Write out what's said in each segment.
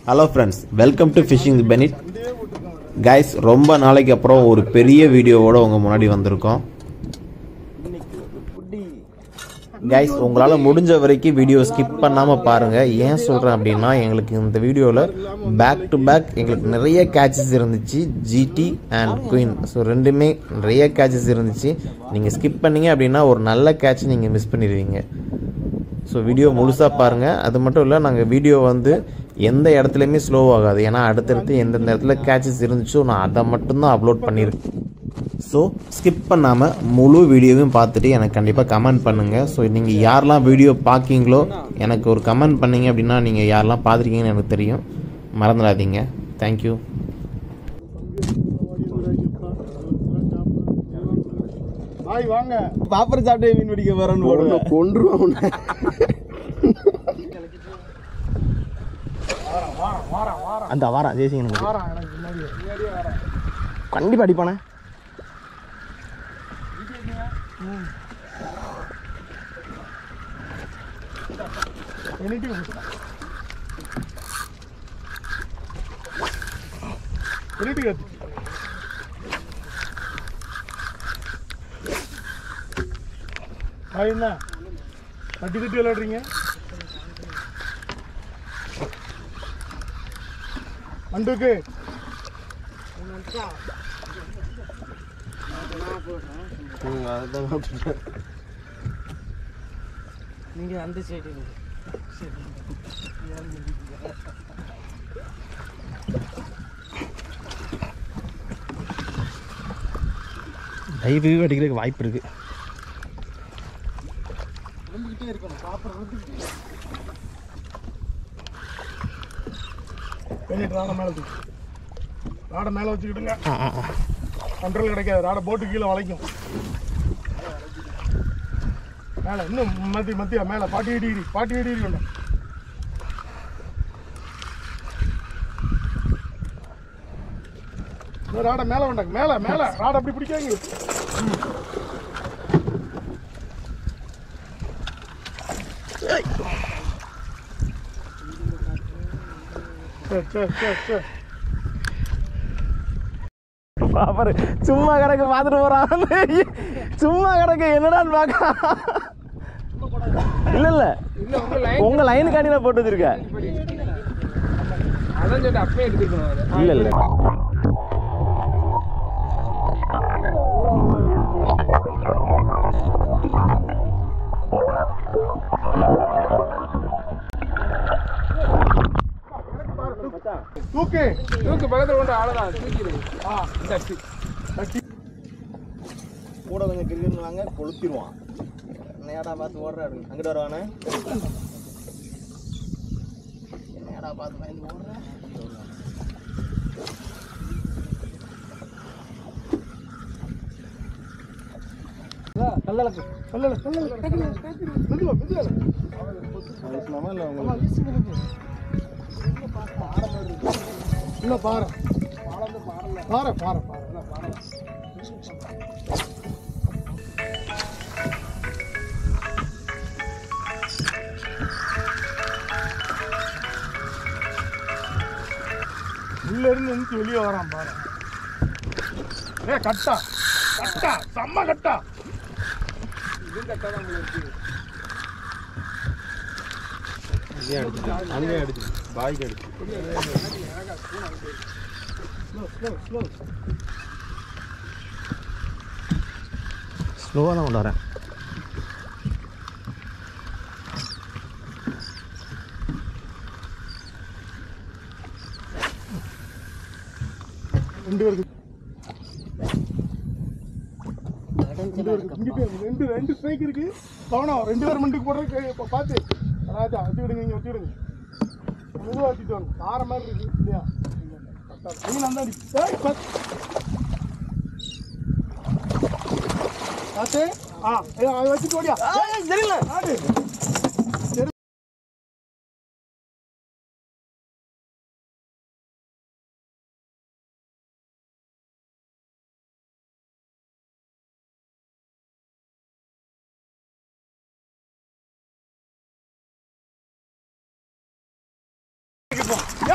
Hello friends welcome to fishing பெனிட் guys ரொம்ப நாளைக்கு அப்புறம் ஒரு பெரிய வீடியோவோட உங்கள் முன்னாடி வந்திருக்கோம் கைஸ் உங்களால் முடிஞ்ச வரைக்கும் வீடியோ ஸ்கிப் பண்ணாமல் பாருங்கள் ஏன் சொல்கிறேன் அப்படின்னா எங்களுக்கு இந்த வீடியோவில் பேக் டு பேக் எங்களுக்கு நிறைய கேட்சஸ் இருந்துச்சு ஜிடி அண்ட் குயின் ஸோ ரெண்டுமே நிறைய கேட்சஸ் இருந்துச்சு நீங்கள் ஸ்கிப் பண்ணீங்க அப்படின்னா ஒரு நல்ல கேட்ச் நீங்கள் மிஸ் பண்ணிடுவீங்க ஸோ வீடியோ முழுசாக பாருங்கள் அது மட்டும் இல்லை நாங்கள் வீடியோ வந்து எந்த இடத்துலையுமே ஸ்லோ ஆகாது ஏன்னா அடுத்தடுத்து எந்தெந்த இடத்துல கேட்சஸ் இருந்துச்சோ நான் அதை மட்டும்தான் அப்லோட் பண்ணியிருக்கேன் ஸோ ஸ்கிப் பண்ணாமல் முழு வீடியோவையும் பார்த்துட்டு எனக்கு கண்டிப்பாக கமெண்ட் பண்ணுங்கள் ஸோ நீங்கள் யாரெல்லாம் வீடியோ பார்க்கீங்களோ எனக்கு ஒரு கமெண்ட் பண்ணீங்க அப்படின்னா நீங்கள் யாரெல்லாம் பார்த்துருக்கீங்கன்னு எனக்கு தெரியும் மறந்துடாதீங்க தேங்க்யூ பாய் வாங்க பாப்பர் சாப்பிட்டு மீன் பிடிக்க போறேன்னு போடுங்க கொன்றுவான் உன்னை. அந்த வாரம் ஜெய்சிங் எனக்கு வாரான் எனக்கு முன்னாடி கண்டிப்பா அடிப்பானே எனிட்டி எனிட்டி கத்து பாய் என்ன தட்டி தட்டி விளையாடுறீங்க மண்டுக்கு நீங்க அந்த சைடு லைவ் அடிக்கிறதுக்கு வாய்ப்பு இருக்கு பண்ணிட்டு ராடை மேலே தூக்கு ராடை மேலே வச்சுக்கிடுங்க ஆ ஆ ஆ. கண்ட்ரோல் கிடைக்காது ராடை போட்டு கீழே வளைக்கும் மேலே இன்னும் மத்தி மத்தியா மேலே forty eight degree forty eight degree கொண்டு இன்னும் ராடை மேலே வேண்டாங்க மேலே மேலே ராடை அப்படி பிடிக்காங்க சரி சரி சரி சரி பாப்பர் சும்மா கிடக்கு பார்த்துட்டு போறான் சும்மா கிடக்கு என்னடான்னு பார்க்க இல்ல இல்ல உங்க லைன் காட்டில போட்டு வச்சிருக்க அதான் சொல்லிட்டு அப்பவே எடுத்துக்கணும் அதை இல்ல இல்ல தூக்கு தூக்கு பக்கத்துல கொண்டு அவ்வளவுதான் தூக்கிடுது ஆ தட்டி தட்டி கூட கொஞ்சம் கிரிக்கெட் வாங்க கொளுத்திடுவான் நேடா பார்த்து ஓடுறாரு அங்கிட்டு வருவானே நேடா பார்த்து பயந்து ஓடுறேன் சொல்லல சொல்லல சொல்லல மெதுவா மெதுவா பேசலாமா இல்லை ஆமா, வீசுங்க கொஞ்சம். இல்ல பாரு பாரு பாரு பாரு இல்ல, பாரு. உள்ள இருந்து எந்திரிச்சு வெளியே வரான் பாரு ஏ கட்டா கட்டா செம்ம கட்டா அங்கே அடிச்சு பாய்க்கு அடிச்சு ஸ்லோ ஸ்லோ ஸ்லோ ஸ்லோவாக தான் கொண்டு வரேன் ரெண்டு பேருக்கு ரெண்டு பேருக்கு இங்கிட்டு ரெண்டு ரெண்டு ஸ்ட்ரைக் இருக்கு கவனம் ரெண்டு பேர் மண்டுக்கு போடுறது இப்போ பார்த்து ராஜா வச்சு விடுங்க இங்கே வச்சு விடுங்க மெதுவாக வச்சுட்டு வாங்க கார மாதிரி இருக்கு இல்லையா நீங்க நல்லா அடி ஏய், பத். பார்த்து ஆ ஏய், அதை வச்சுட்டு ஓடியா தெரியல ஆடு சரி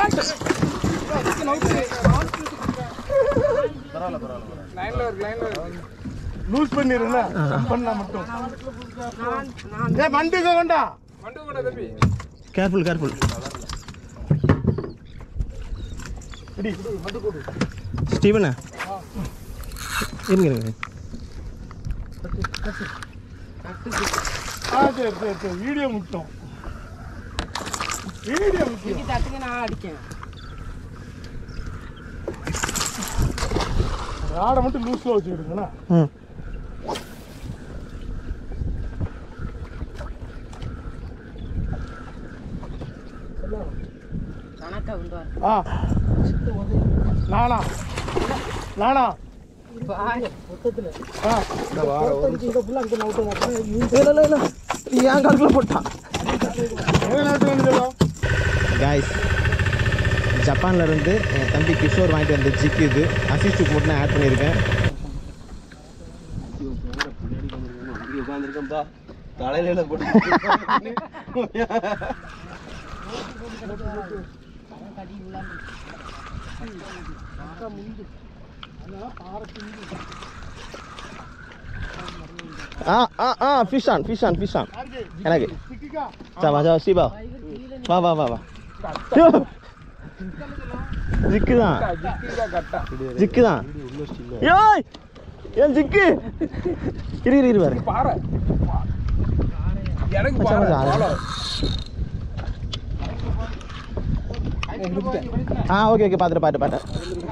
லைன்ல இருக்கு லைன்ல இருக்கு லூஸ் பண்ணிருல பண்ணா மட்டும் ஏ மண்டுக்க வேண்டாம் மண்டு கூட தம்பி கேர்ஃபுல் கேர்ஃபுல் இடி மண்டு கொடு ஸ்டீவனா இருங்க இருங்க ஆ சரி சரி சரி வீடியோ முக்கியம் வீடியோ முக்கியம் தட்டுங்க நான் அடிக்கேன் ஆடை மட்டும் லூஸ்ல வச்சுக்கிடுங்கண்ணா ம் கணக்கா உண்டு ஆ நானா நானா ஆ இல்லை இல்லை இல்லை ஏன் காலத்தில் போட்டான் என்ன நாட்டு வந்து காய்ஸ் ஜப்பான்ல இருந்து என் தம்பி கிஷோர் வாங்கிட்டு வந்த ஜிக்கு இது அசிஸ்டுக்கு மட்டும் ஆட் பண்ணியிருக்கேன் ஆ ஆ ஆ fish on fish on fish on எனக்கு சிக்கிக்கா சா வா சா சீபா வா வா வா வா யோ! ஜிக்கு தான் கட்டா ஜிக்கு தான் ஏய் ஏன் ஜிக்கு இரு இரு இரு பாரு பாறை எனக்கு மச்சான், பாறை மச்சான், பாலம். ஆ ஓகே ஓகே பார்த்துட்டு பார்த்து பார்த்து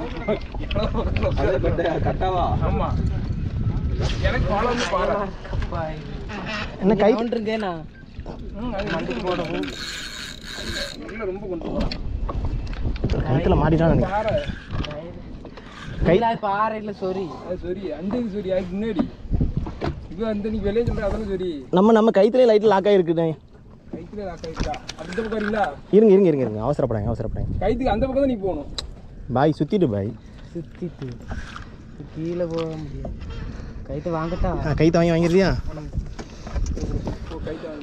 ஆமா எனக்கு பாலம் வந்து பாறை என்ன கை ம், அது மண்டுக்கு போடவும் உள்ள ரொம்ப கொண்டு போகலாம் கழுத்துல மாட்டிட்டான்னு நினைக்கிறேன். பாறை கை பாறையில் சொறி அது சரி அந்த இது சரி அதுக்கு முன்னாடி இது அந்த நீ வெளியே சொல்ற அதெல்லாம் சரி நம்ம நம்ம கைத்துலேயே லைட்டு லாக் ஆகிருக்குண்ணே கைத்துல லாக் ஆயிடுச்சா அப்படி இந்த பக்கம் வரீங்களா இருங்க இருங்க இருங்க இருங்க அவசரப்படாங்க அவசரப்படாங்க கைத்துக்கு அந்த பக்கம் தான் நீ போகணும் பாய் சுற்றிட்டு பாய் சுத்திட்டு கீழே போக முடியாது கைத்தை வாங்கட்டா ஆ கைத்தை வாங்கி வாங்கிடுறியா ஓ கைத்த வாங்க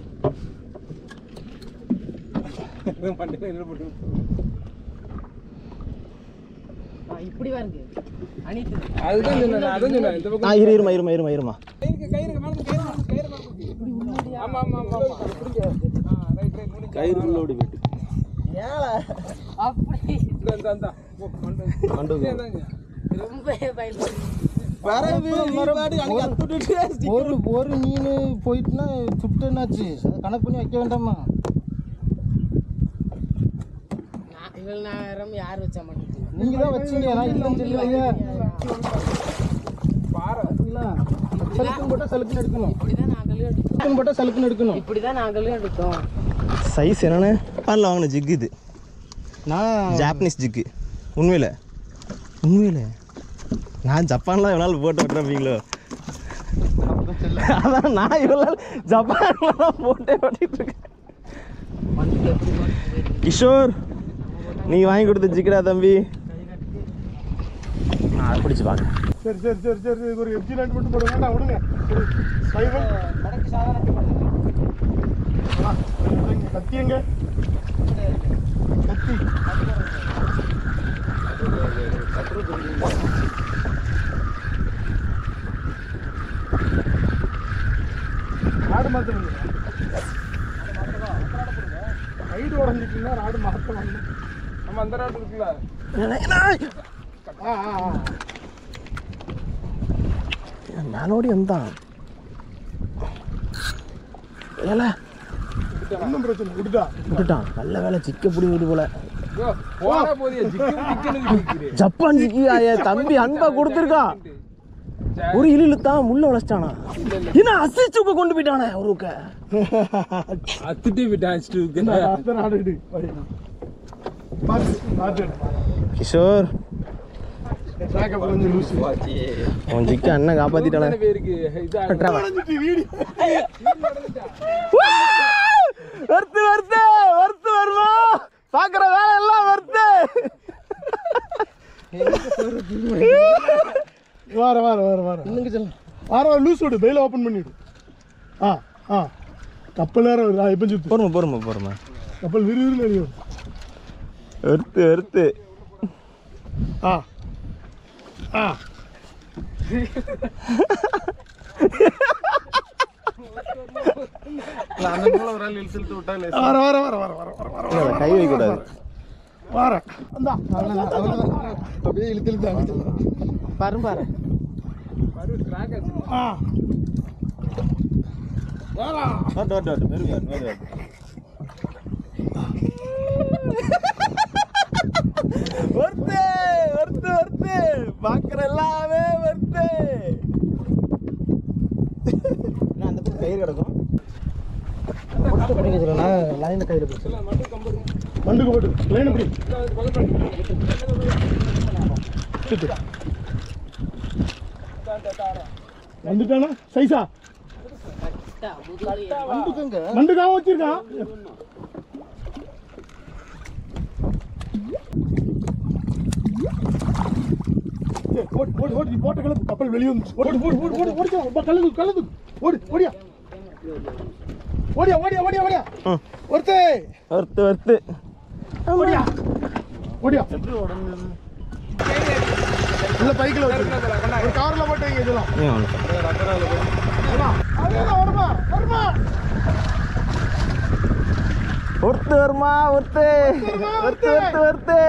மண்டையில என்ன போட்டு ஆ, இப்படி வருங்க அனித்து அதுதான் சொன்னேன் நான் அதான் சொன்னேன் இந்த ஆ பக்கம் இரு இருமா இருமா இருமா இருமா கயிறு கயிறு மேல கயிறு மேல கயிறு மேல ஆமா ஆமா ஆமா ஆமா ஆ ரைட் ரைட் முடிஞ்சு கயிறு உள்ளோடி விட்டு அப்படி இந்த இந்த இந்த ஓ மண்டை மண்டை இந்தாங்க ரொம்ப பயன்படுது ஒரு ஒரு மீன் போயிட்டுனா சுட்டுனாச்சு கணக்கு பண்ணி வைக்க வேண்டாமா நான் இவ்வளவு நேரம் யார் வச்சா மாட்டேங்குது நீங்க தான் வச்சீங்க நான் இல்லைன்னு சொல்லுவீங்க பாறை சலுக்குன்னு போட்டால் சலுக்குன்னு எடுக்கணும் இப்படிதான் நாங்களும் எடுத்தோம் சலுக்குன்னு போட்டால் சலுக்குன்னு எடுக்கணும் இப்படிதான் நாங்களும் எடுத்தோம் சைஸ் என்னன்னு ஜப்பானில் வாங்கின ஜிக்கு இது நான் ஜாப்பனீஸ் ஜிக்கு உண்மையில் உண்மையில் நான் ஜப்பான்லாம் இவ்வளோ நாள் போட்டு விட்டுறப்பீங்களோ அதான் நான் இவ்வளோ நாள் ஜப்பான்ல தான் போட்டே ஓட்டிட்டு இருக்கேன் கிஷோர் நீ வாங்கி கொடுத்த ஜிக்கடா தம்பி நான் பிடிச்சி பார்க்க சரி சரி சரி சரி சரி ஒரு எஃப்ஜி லைட் மட்டும் போடுங்க வேண்டாம் விடுங்க ஒரு சைவன் ஆ, இங்க கத்தி எங்க கத்தி ராடு மாத்தணுங்க ஹைட் உடஞ்சிட்டுன்னா ராடு மாற்றணும் நம்ம அந்த ராட்டு இருக்குல்ல ஆ ஆ ஆ மேலோடி வந்தான் ஏல ஒன்றும் பிரச்சனை விட்டுட்டா விட்டுட்டான் நல்ல வேலை சிக்க பிடிங்கிட்டு போல ஐயோ, போடா போதியா ஜிக்கு ஜிக்குன்னு இருக்குது ஜப்பான் ஜிக்கி என் தம்பி அன்பா கொடுத்துருக்கான் ஒரு இழு இழுத்தான் முள்ள உழைச்சிட்டானா என்ன அசிச்சுக்க கொண்டு போயிட்டானே ஒரு ஊக்க. அத்துட்டே விட்டு அடிச்சுட்டு அத்தனை ஆடு இடு பார்த்து பார்த்து கிஷோர் ட்ராக்கை கொஞ்சம் லூசு உன் ஜிக்கு அண்ணன் காப்பாத்திட்டானே பேருக்கு இதா வருத்து வருத்து வருத்து வருமா பாக்குற வேலை எல்லாம் வருத்து வார வார வார வார இன்னும் சொல்ல வார வார லூஸ் விடு பெயில ஓப்பன் பண்ணிவிடு ஆ ஆ கப்பல் வேற வருது ஆ இப்போ சுத்து பொறுமை பொறுமை பொறுமை கப்பல் விறுவிறுன்னு அடிக்கும் வெறுத்து வெறுத்து ஆ ஆ இல்ல, அந்த நூலை ஒரு ஆள் இழுத்து இழுத்து விட்டா லேசா. வர வர வர வர வர வர வர இல்ல, கை வைக்கக்கூடாது வர அந்தா அப்படியே இழுத்து இழுத்து அடிச்சு பாரு பாரு ஆ வாட்டு வாட்டு வாட்டு மெருகு வாட்டு மெருகு வாட்டு ஒருத்து ஒருத்து ஒருத்து பார்க்குற எல்லாமே ஒருத்து அந்த பக்கம் கயிறு கிடக்கும் மண்டுக்கு போட்டு லைன் அப்படி வந்துட்டானா சைஸா மண்டுக்காக வச்சிருக்கான் ஏய், ஓடு ஓடு ஓடு நீ போட்ட கலப்பு கப்பல் வெளியே வந்து ஓடு ஓடு ஓடு ஓடு ஓடிச்சா ரொம்ப கலந்து கலந்து ஓடு ஓடியா ஓடியா ஓடியா ஓடியா ஓடியா ஒருத்தே ஒருத்து ஒருத்து ஓடியா ஓடியா இல்ல பைக்கில் வச்சு ஒரு கார்ல போட்டு வைங்க இதெல்லாம் ஏன் ஒன்று அதான், அதேதான் வருமா வருமா ஒருத்து வருமா ஒருத்து ஒருத்து ஒருத்து ஒருத்து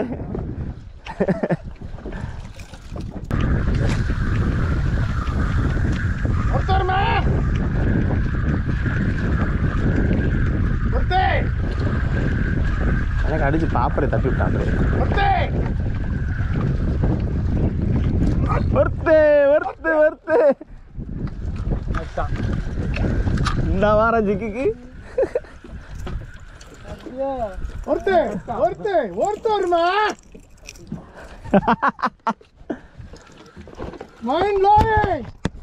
ஒருத்தருமா ஒருத்தே எனக்கு அடிச்சு பாப்பரை தப்பி விட்டான் ஒருத்தே ஒருத்து ஒருத்து ஒருத்து இந்த வாரம் ஜிக்கிக்கு ஒருத்தே ஒருத்தே ஒருத்தருமா மைண்ட் லோயிங்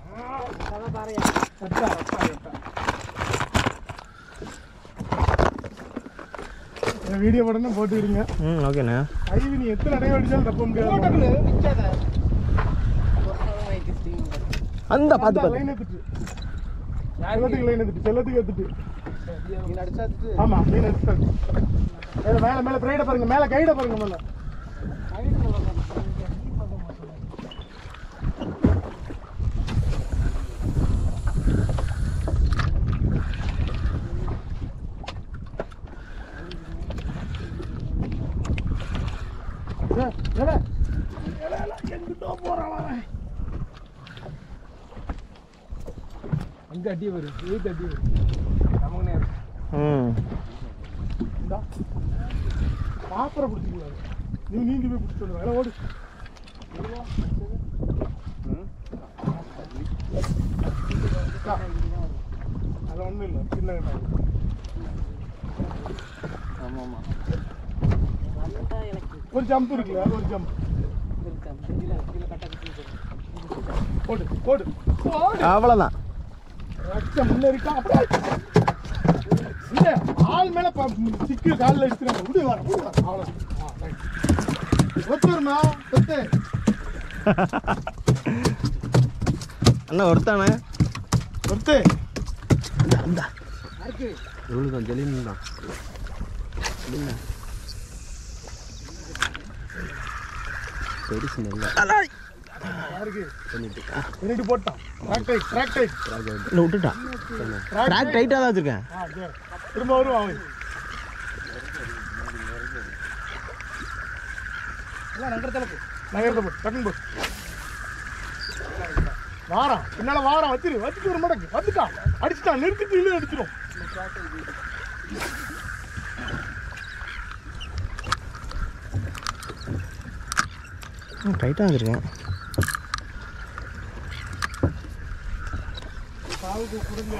வீடியோ படம்னு போட்டு விடுங்க ம் ஓகேண்ணே ஐவி நீ எத்தனை அடைய அடிச்சாலும் தப்ப முடியாது அந்த பார்த்து பார்த்து லைன் எடுத்துட்டு செல்லத்துக்கு லைன் எடுத்துட்டு செல்லத்துக்கு எடுத்துட்டு ஆமா மீன் எடுத்துட்டு மேல மேல மேல பிரைட பாருங்க மேல கைட பாருங்க மேல ஏய், ஏலே. ஏலே, ஏலே, எங்கிட்டோ போறான் அவன். அங்க அடி வரும் எயிட் அடி வரும் நமக்கு நேரம் ம் இந்தா. பாப்பரை பிடிச்சிக்கூடாது நீ நீந்தி போய் பிடிச்சி சொல்லுவேன் ஓடு அது ஒன்றும் இல்லை சின்ன வெங்காயம். ஆமா ஆமா ஒரு ஜம்ப் இருக்குல்ல அது ஒரு ஜம்ப் ஓடு ஓடு ஓடு அவ்வளோதான் ரத்தம் முன்னேறிட்டா அப்படியே இல்ல ஆள் மேல ப- சிக்கு காலில் எடுத்துறாங்க விடு வர விடு வர அவ்வளோ ஒத்துருமா ஒத்து அண்ணா ஒருத்தானே ஒத்து இவ்வளோ தான் ஜெலின்னு தான் பெருசு நல்லா யாருக்கு ரெண்டு போட்டான் ட்ராக் டைட் ட்ராக் டைட் இல்லை விட்டுட்டான் ட்ராக் டைட்டாக தான் வச்சுருக்கேன் ஆ, சரி. திரும்ப வருவான் அவன் நகரத்தை போ டக்குன்னு போ வாரம் பின்னால வாரம் வச்சிரு வச்சுட்டு ஒரு மடக்கு வந்துட்டான் அடிச்சுட்டான் நிறுத்திட்டு இல்லை அடிச்சிடும் டைட்டாக வச்சுருக்கேன் சாவுக்கு குடுங்க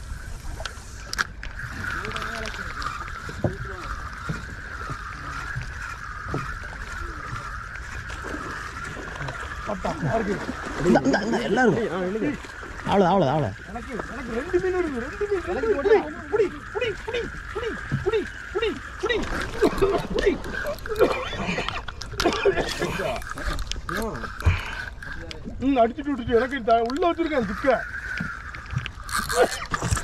பட்டான் யாருக்கு இந்த இந்த இந்த எல்லாரும் அவ்வளோ அவ்வளோ அவ்வளோ எனக்கு எனக்கு ரெண்டு மீன் இருக்கு ரெண்டு மீன் ரெண்டு புடி புடி புடி புடி புடி புடி புடி புடி ம் அடிச்சுட்டு விட்டுட்டு எனக்கு த- உள்ள வச்சிருக்கேன் திக்க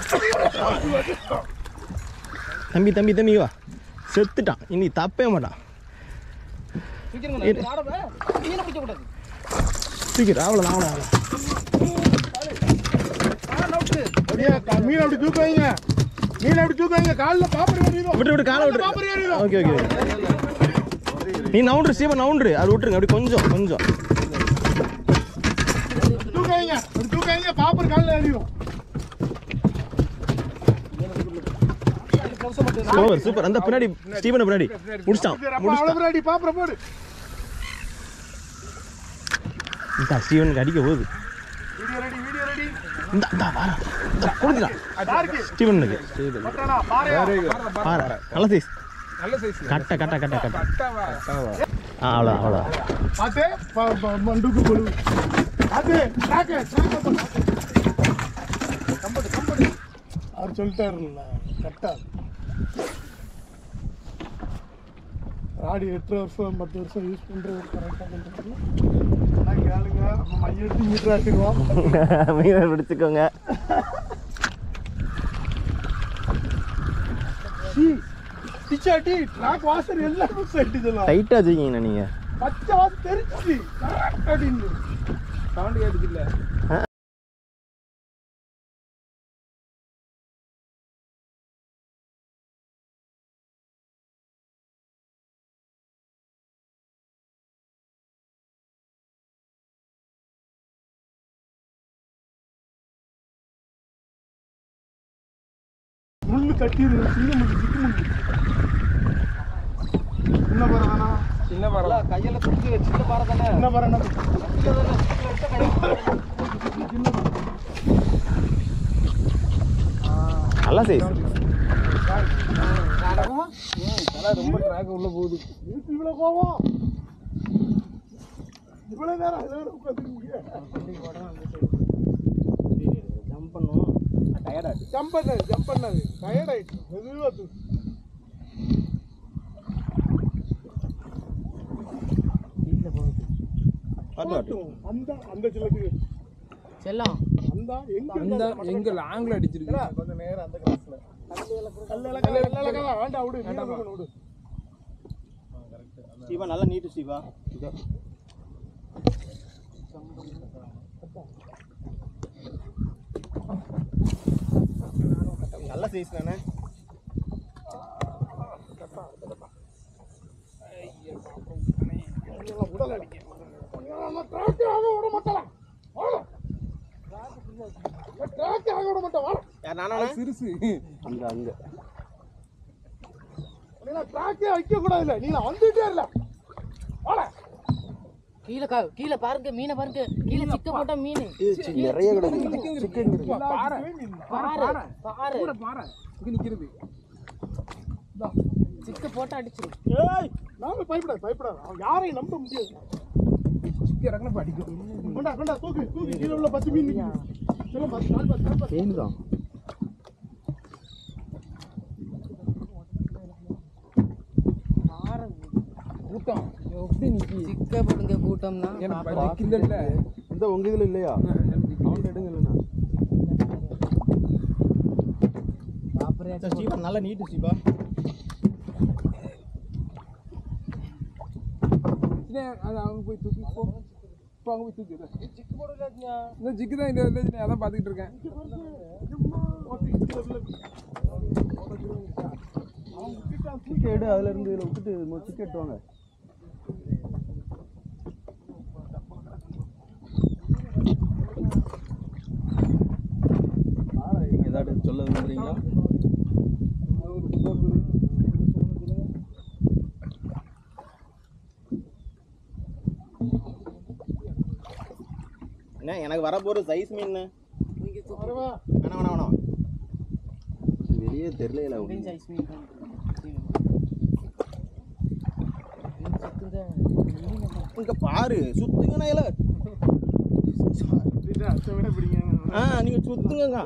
தம்பி தம்பி தம்பி வா செத்துட்டான் இனி தப்பவே மாட்டான் தூக்கிடுங்க ஆடவே மீனை பிடிக்க கூடாது தூக்கிடு அவ்வளோதான் அவ்வளோ அப்படியே க- மீன் அப்படி தூக்க வைங்க மீன் அப்படி தூக்க வைங்க காலில் பாப்பரி ஏறிடும் விட்டு விட்டு காலை விட்டு பாப்பரி ஏறிடும் ஓகே ஓகே நீ நவுண்டு சீவன் நவுண்டு அது விட்டுருங்க அப்படி கொஞ்சம் கொஞ்சம் தூக்க வைங்க அப்படி தூக்க வைங்க பாப்பர் காலில் ஏறிடும் சூப்பர் சூப்பர் அந்த பின்னாடி ஸ்டீவன் பின்னாடி முடிச்சிட்டான் சரி, அப்ப அவ்வளோ பிராடி பாப்பரை போடு இந்த ஸ்டீவனுக்கு அடிக்க போகுது வீடியோ ரெடி வீடியோ ரெடி இந்த இந்த வாரா இந்த கொடுத்துட்டான் யாருக்கு ஸ்டீவனுக்கு பட்டானா பாறையா பாரு நல்ல சைஸ் நல்ல சைஸ் கட்ட கட்ட கட்ட கட்ட கட்டாவா ஆ அவ்வளோ அவ்வளோ பார்த்து ப- ப- மண்டுக்கு கொழு பார்த்து ட்ராக்கு ட்ராக்கு பண்ணு. கம்படு கம்படு அவர் சொல்லிட்டாருல்ல கரெக்டா ராடி எட்டு வருஷம் பத்து வருஷம் யூஸ் பண்ணுறது கரெக்டாக பண்ணுறது ஆனால் கேளுங்க நம்ம மையெடுத்து மீட்டர் ஆக்கிடுவோம் மீனை பிடிச்சிக்கோங்க டிச்சாட்டி ட்ராக் வாசர் எல்லாமே சைட்டு இதெல்லாம் டைட்டாக வச்சுக்கிங்கண்ணா நீங்கள் பச்சை வாசம் தெரிச்சு அப்படின்னு சவுண்ட் கேட்டுச்சு இல்ல முள்ளு கட்டிடுது சின்ன முள்ளு சிக்கு முள்ளு என்ன பரவானா சின்ன பாறை கையில தூக்கி சின்ன பாறை தானே என்ன பரவானா நல்ல சைஸ் தலை ரொம்ப ட்ராக் உள்ள போகுது இதுக்கு இவ்வளோ கோவம் இவ்வளோ நேரம் அதில் உட்காந்துருக்கீங்க ஜம்ப் பண்ணுவோம் டயர்டாக ஜம்ப் பண்ணாது ஜம்ப் பண்ணாது டயர்ட் ஆயிடுச்சு மெதுவாக தூக்கு போட்டும். அந்த அந்த சிலத்துக்கு செல்லம் அந்த எங்க அந்த எங்க லாங்ல அடிச்சிருக்கு கொஞ்சம் நேரம் அந்த கிளாஸ்ல கல்ல கல்ல வேண்டாம் விடு வேண்டாம் விடு சிவா நல்லா நீட்டு சிவா நல்ல சைஸ் தானே உடல் அடிக்க நம்ம டிராக் ஆக விட மாட்டலாம் வாழ டிராக் ஆக விட மாட்டோம் வாழ யார் நானா சிறுசு அங்க அங்க நீங்க டிராக்கே வைக்க கூடாதுல்ல நீங்க வந்துட்டே இல்ல வாழ கீழே கா- கீழே பாருங்க மீனை பாருங்க கீழே சிக்க போட்ட மீன் நிறைய கிடக்கு சிக்கன் பாறை பாரு பாரு பூரா பாறை இங்க நிக்கிறது சிக்க போட்டு அடிச்சிரு ஏய் நாம பயப்படாது பயப்படாது அவன் யாரையும் நம்ப முடியாது சிக்க இறங்கின படிக்கும் கொண்டா கொண்டா தூக்கு தூக்கு கீழே உள்ள பத்து மீன் நிக்குது சொல்ல பத்து நாள் பத்து நாள் பத்து தேன் தான் கூட்டம் எப்படி நிக்கி சிக்க போடுங்க கூட்டம்னா எனக்கு நிக்கல இந்த உங்க இதுல இல்லையா சவுண்ட் எடுங்க இல்லைண்ணா ஸ்டீவன் நல்லா நீட்டு சிவா அது அவங்க போய் தூக்கி போ இப்போ அவங்க போய் தூக்கி ஜிக்கு போடல இந்த ஜிக்கு தான் இல்லை இல்லை அதான் பார்த்துக்கிட்டு இருக்கேன் சிக்கன் எடு அதுல இருந்து இதுல விட்டுட்டு சிக்கன் எட்டு வாங்க நீங்க ஏதாவது சொல்ல விரும்புறீங்களா என்ன எனக்கு வரப்போற சைஸ் மீன் வரவா வேணாம் வேணாம் வேணாம் வெளியே தெரியல சைஸ் மீன் தான். சிக்குங்க. இங்க பாரு சுத்துங்கண்ணா இல்ல இது அத்தை விட பிடிங்க ஆ நீங்க சுத்துங்கங்க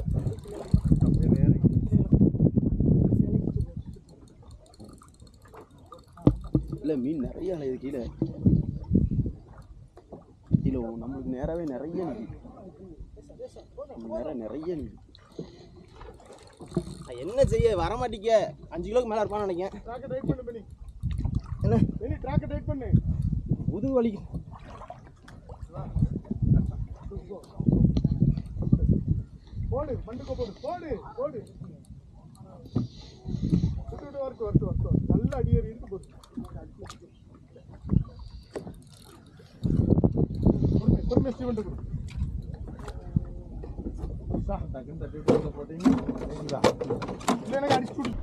இல்ல மீன் நிறைய அலையுது கீழே கீழே நம்மளுக்கு நேராவே நிறைய நிக்குது நம்ம நேரா நிறைய நிக்குது நான் என்ன செய்ய வர மாட்டீங்க அஞ்சு கிலோக்கு மேல இருப்பான்னு நினைக்கிறேன் ட்ராக்கை டைட் பண்ணு பண்ணி என்ன பண்ணி ட்ராக்கை டைட் பண்ணு முதுகு வலிக்கும் போடு மண்டுக்கோ போடு போடு போடு விட்டு விட்டு வரட்டு வரட்டு வரட்டு நல்ல அடியேறி இருக்கு போடு பொறுமை பொறுமை ஸ்டீவன் கொடு இல்லை எனக்கு அடிச்சு கொடு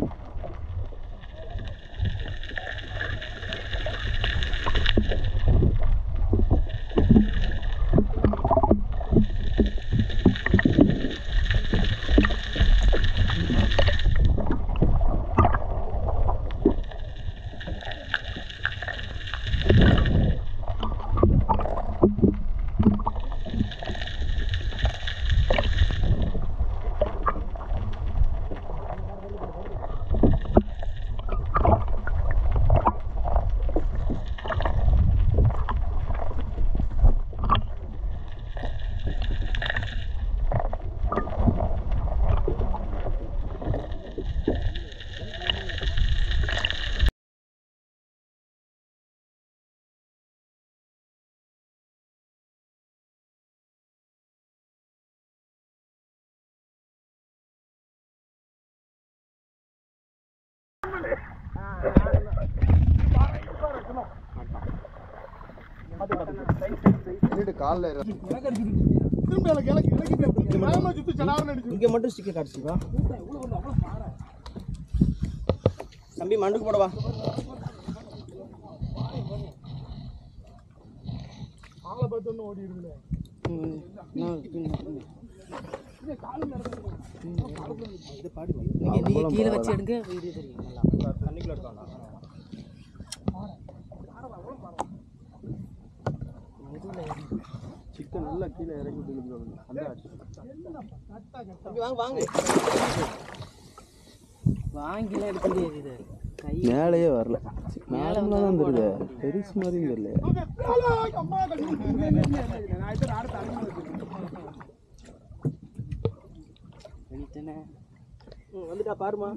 திரும்ப எனக்கு எனக்கு எனக்கு வேகமா சுத்தி சடார்னு அடிச்சு இங்கே மட்டும் ஸ்டிக்கர் காட்டுச்சுப்பா தம்பி மண்டுக்கு போடவா ஆளை பார்த்து ஒன்று ஓடி இருக்குல்ல நீங்க நீங்க கீழே வச்சு எடுங்க வீடியோ தெரியும் நல்லா தண்ணிக்குள்ள இருக்காண்டா சிக்கன் நல்லா கீழே இறங்கி விழுந்து அந்த தம்பி வாங்க வாங்க வாங்கிலாம் எடுக்க முடியாது இது கை மேலேயே வரல மேல நார்மலாக தான் வந்தா தெரியுது பெருசு மாதிரி தெரியல அம்மா கட்டி வெளித்தானே வந்துட்டா பாருமா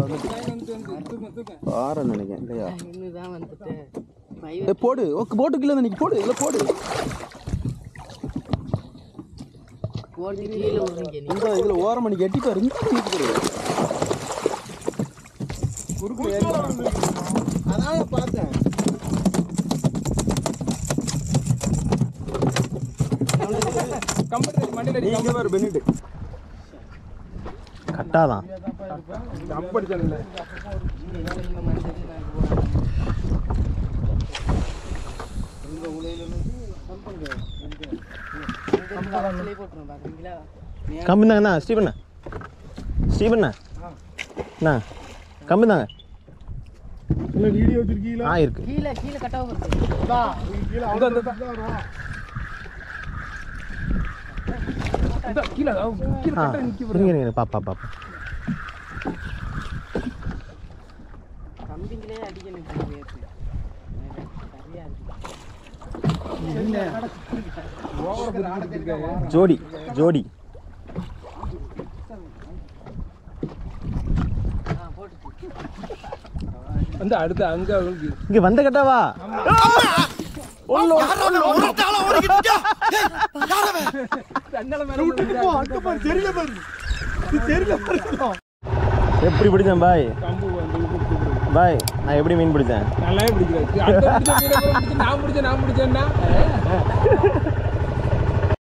பாறை நினைக்கிறேன் இல்லையா இன்னுதான் வந்துட்டு ஏ போடு ஓகே போட்டு கீழே நினைக்க போடு இல்லை போடு போட்டு கீழே விடுறீங்க நீ இந்த இதில் ஓரம் மணிக்கு எட்டி பாரு இந்த நினைக்க போடு அதான் பார்த்தேன் நீங்க பாரு பெனிட்டு கட்டாதான் போட்டுருவோம் பாக்குறீங்களா கம்பி தாங்கண்ணா ஸ்டீபண்ணா ஸ்டீபண்ணா அண்ணா கம்பி தாங்க இல்லை வீடியோ வச்சிருக்கீங்களா ஆ இருக்கு கீழே கீழே கட்டாக வருது கீழே அந்த அந்த வரும் ஆ இருங்க இருங்க பாப்பா பாப்பா கம்பிங்களே அடிக்கணும் இப்படி வேர்த்து. சரியா இருக்கு ஜோடி ஜோடி ஆ போட்டுச்சு வந்து அடுத்து அங்க இங்க வந்த கட்டாவா போ அங்க பாரு தெரியல பாரு இது தெரியல பாரு எப்படி பிடிச்சேன் பாய் கம்பு வந்து பாய் நான் எப்படி மீன் பிடிச்சேன் நல்லாவே பிடிக்கிறாரு நான் பிடிச்சேன் நான் பிடிச்சேன்னா